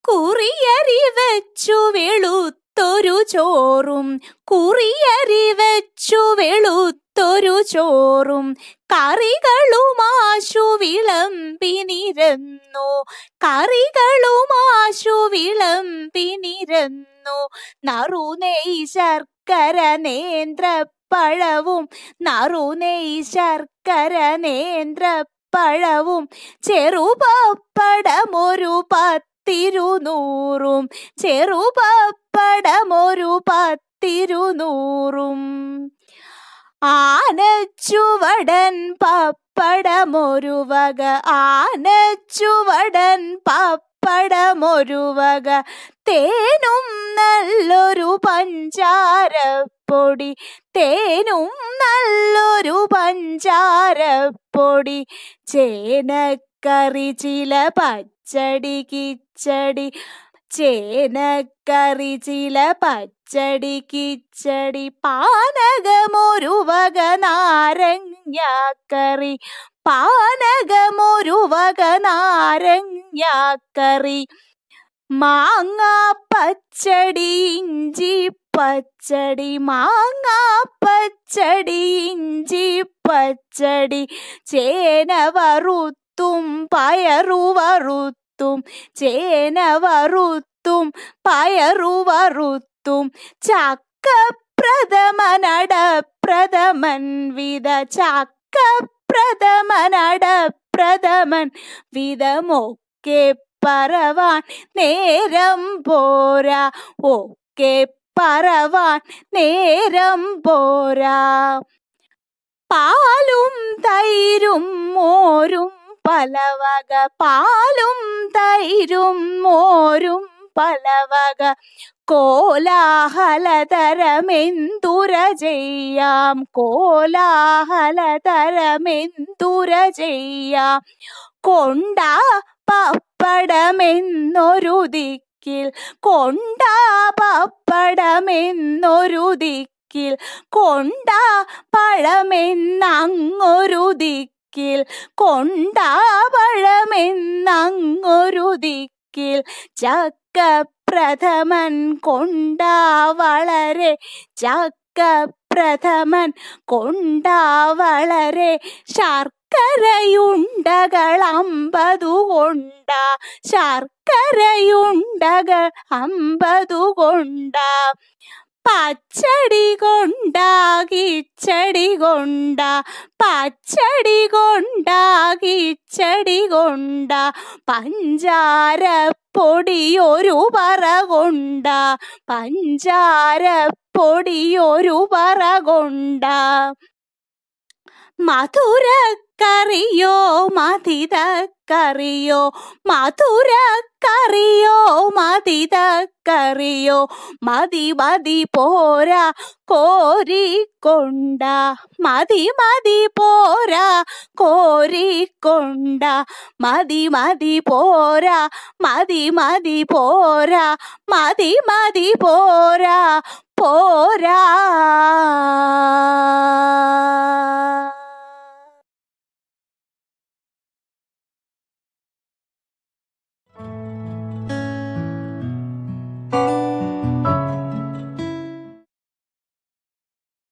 കുറിയരി വെച്ചു വെളുത്തൊരു ചോറും കുറിയരി വെച്ചു വെളുത്തൊരു ചോറും കറികളുമാശു വിളമ്പി നിരന്നു കറികളുമാശു വിളമ്പി നിരന്നു നറുനെയ് ശർക്കര നേന്ത്രപ്പഴവും നറുനെയ് ശർക്കര നേന്ത്രപ്പഴവും ചെറുപപ്പടമൊരു പത്തിരുന്നൂറും ചെറുപപ്പടമൊരു പത്തിരുന്നൂറും ആനച്ചുവടൻ പപ്പടമൊരു വക ആനച്ചുവടൻ പപ്പടമൊരു വക തേനും നല്ലൊരു പഞ്ചാരപ്പൊടി തേനും നല്ലൊരു പഞ്ചാരപ്പൊടി ചേനക്കറി ചില പച്ചടി കിച്ചടി ചേനക്കറി ചില പച്ചടി കിച്ചടി പാനകമൊരു വക നാരങ്ങാക്കറി പാനകമൊരു വക നാരങ്ങാക്കറി മാങ്ങ പച്ചടി ഇഞ്ചി പച്ചടി മാങ്ങ പച്ചടി ഇഞ്ചി പച്ചടി ചേന വറുത്തും പയറു വറുത്തും ചേന വറുത്തും പയറു വറുത്തും ചക്ക പ്രഥമനട പ്രഥമൻ വിധ ചക്ക പ്രഥമനട പ്രഥമൻ വിധമൊക്കെ പറവാൻ നേരം പോരാ ഒക്കെ പറവാൻ നേരം പോരാ പാലും തൈരും മോരും പലവക പാലും തൈരും മോരും പലവക കോലാഹലതരമെന്തുര ചെയ്യാം കോലാഹലതരമെന്തുര ചെയ്യാം കൊണ്ട പപ്പടമെന്നൊരു ദിക്കിൽ കൊണ്ട പപ്പടമെന്നൊരു ദിക്കിൽ കൊണ്ട പഴമെന്നങ്ങൊരു ദിക്കിൽ കൊണ്ട പഴമെന്നങ്ങൊരു ദിക്കിൽ ചക്ക പ്രഥമൻ കൊണ്ടാ വളരെ ചക്ക പ്രഥമൻ കൊണ്ടാ വളരെ ശർക്കരയുണ്ടകൾ അമ്പതു കൊണ്ട ശർക്കരയുണ്ടകൾ അമ്പതു കൊണ്ട പച്ചടി കൊണ്ടാ കിച്ചടി കൊണ്ട പച്ചടി കൊണ്ടാ കിച്ചടി കൊണ്ട പഞ്ചാര പൊടിയൊരു പറ കൊണ്ട പഞ്ചാര പൊടിയൊരു പറ കൊണ്ട മധുരക്കറിയോ മതിതക്കറിയോ മധുരക്കറിയോ മതിതക്കറിയോ മതി മതി പോരാ കോരിക്കൊണ്ട മതി മതി പോരാ കോരിക്കൊണ്ട മതി മതി പോരാ മതി മതി പോരാ മതി മതി പോരാ പോരാ